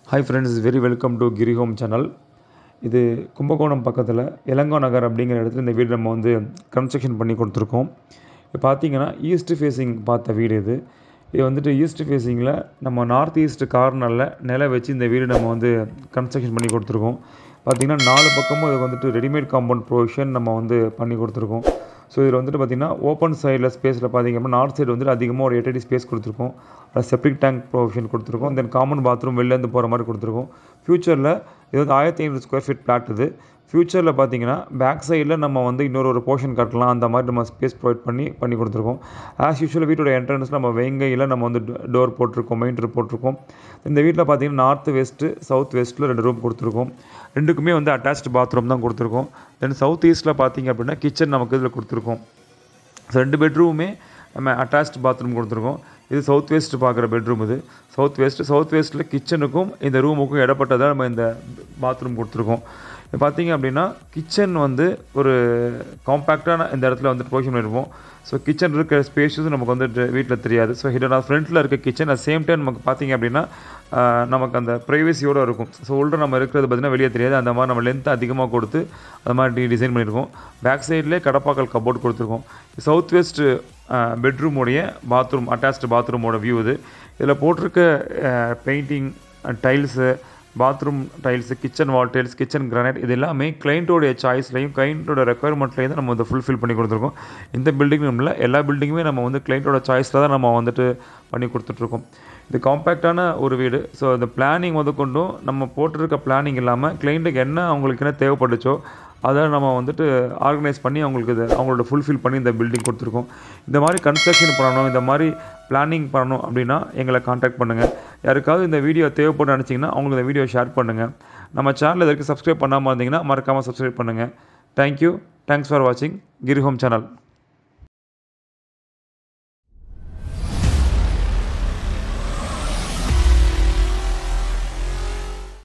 hi friends very welcome to Giri home channel இது கும்பகோணம் பக்கத்தில் இளங்கோ நகர் அப்படிங்கிற இடத்துல இந்த வீடு நம்ம வந்து கன்ஸ்ட்ரக்ஷன் பண்ணி கொடுத்துருக்கோம் இப்போ பார்த்தீங்கன்னா ஈஸ்ட் ஃபேஸிங் பார்த்த வீடு இது இது வந்துட்டு ஈஸ்ட் ஃபேஸிங்கில் நம்ம நார்த் ஈஸ்ட் கார்னரில் நில வச்சு இந்த வீடு நம்ம வந்து கன்ஸ்ட்ரக்ஷன் பண்ணி கொடுத்துருக்கோம் பார்த்திங்கன்னா நாலு பக்கமும் இது வந்துட்டு ரெடிமேட் காம்பவுண்ட் ப்ரொவிஷன் நம்ம வந்து பண்ணி கொடுத்துருக்கோம் ஸோ இதில் வந்துட்டு பார்த்திங்கன்னா ஓப்பன் சைடில் ஸ்பேஸில் பார்த்திங்க அப்படின்னா நார்த் சைடு வந்துட்டு அதிகமாக ஒரு எட்டு அடி ஸ்பேஸ் கொடுத்துருக்கோம் அதில் செப்டிக் டேங்க் ப்ரொவிஷன் கொடுத்துருக்கோம் தென் காமன் பாத்ரூம் வெளிலேருந்து போகிற மாதிரி கொடுத்துருக்கோம் ஃப்யூச்சரில் இது வந்து ஆயிரத்தி ஐநூறு ஸ்கொயர் ஃபீட் பிளாட் இது ஃப்யூச்சரில் பார்த்தீங்கன்னா பேக் சைடில் நம்ம வந்து இன்னொரு ஒரு போர்ஷன் கட்டலாம் அந்த மாதிரி நம்ம ஸ்பேஸ் ப்ரொவைட் பண்ணி பண்ணி கொடுத்துருக்கோம் ஆஸ் யூஷுவல் வீட்டோட என்ட்ரன்ஸ் நம்ம வெங்கையில் நம்ம வந்து டோர் போட்டிருக்கோம் மெயின் டோர் போட்டிருக்கோம் இந்த வீட்டில் பார்த்தீங்கன்னா நார்த் வெஸ்ட்டு சவுத் வெஸ்ட்டில் ரெண்டு ரூம் கொடுத்துருக்கோம் ரெண்டுக்குமே வந்து அட்டாச்டு பாத்ரூம் தான் கொடுத்துருக்கோம் தென் சவுத் ஈஸ்ட்டில் பார்த்தீங்க அப்படின்னா கிச்சன் நமக்கு இதில் கொடுத்துருக்கோம் ஸோ ரெண்டு பெட்ரூமுமே நம்ம அட்டாச்டு பாத்ரூம் கொடுத்துருக்கோம் இது சவுத் வெஸ்ட் பார்க்குற பெட்ரூம் இது சவுத் வெஸ்ட் சவுத் வெஸ்ட்டில் கிச்சனுக்கும் இந்த ரூமுக்கும் இடப்பட்டதாக நம்ம இந்த பாத்ரூம் கொடுத்துருக்கோம் இப்போ பார்த்தீங்க அப்படின்னா கிச்சன் வந்து ஒரு காம்பேக்டான இந்த இடத்துல வந்து பொசிஷன் பண்ணியிருப்போம் ஸோ கிச்சன் இருக்கிற ஸ்பேஷஸும் நமக்கு வந்துட்டு வீட்டில் தெரியாது ஸோ ஹிடனாக ஃப்ரண்ட்டில் இருக்க கிச்சன் அட் சேம் டைம் நமக்கு பார்த்தீங்க அப்படின்னா நமக்கு அந்த ப்ரைவசியோடு இருக்கும் ஸோ உள்ள நம்ம இருக்கிறது பார்த்திங்கன்னா வெளியே தெரியாது அந்த மாதிரி நம்ம லென்த் அதிகமாக கொடுத்து அந்த மாதிரி டிசைன் பண்ணியிருக்கோம் பேக் சைட்லேயே கடப்பாக்கல் கபோர்ட் கொடுத்துருக்கோம் சவுத் வெஸ்ட் பெட்ரூமோடைய பாத்ரூம் அட்டாச்டு பாத்ரூமோட வியூ இது இதில் போட்டிருக்க painting tiles bathroom tiles kitchen wall tiles kitchen granite இது எல்லாமே கிளைண்ட்டோடைய சாய்ஸ்லையும் கிளைண்ட்டோட ரெக்குயர்மெண்ட்லேயும் தான் நம்ம வந்து ஃபுல்ஃபில் பண்ணி கொடுத்துருக்கோம் இந்த பில்டிங்கும் இல்லை எல்லா பில்டிங்குமே நம்ம வந்து கிளைண்ட்டோட சாய்ஸில் தான் நம்ம வந்துட்டு பண்ணி கொடுத்துட்ருக்கோம் இது காம்பேக்டான ஒரு வீடு ஸோ இந்த பிளானிங் முதற்கொண்டும் நம்ம போட்டிருக்க பிளானிங் இல்லாமல் கிளைண்ட்டுக்கு என்ன அவங்களுக்கு என்ன தேவைப்பட்டுச்சோ அதை நம்ம வந்துட்டு ஆர்கனைஸ் பண்ணி அவங்களுக்கு இது அவங்களோட ஃபுல்ஃபில் பண்ணி இந்த பில்டிங் கொடுத்துருக்கோம் இந்த மாதிரி கன்ஸ்ட்ரக்ஷன் பண்ணணும் இந்த மாதிரி பிளானிங் பண்ணணும் அப்படின்னா எங்களை காண்டாக்ட் பண்ணுங்கள் யாருக்காவது இந்த வீடியோ தேவைப்பட்டு நினச்சிங்கன்னா அவங்களுக்கு இந்த வீடியோ ஷேர் பண்ணுங்கள் நம்ம சேனல் இதற்கு சப்ஸ்கிரைப் பண்ணாமல் இருந்தீங்கன்னா மறக்காமல் சப்ஸ்கிரைப் பண்ணுங்கள் தேங்க்யூ தேங்க்ஸ் ஃபார் வாட்சிங் கிரி ஹோம் சேனல்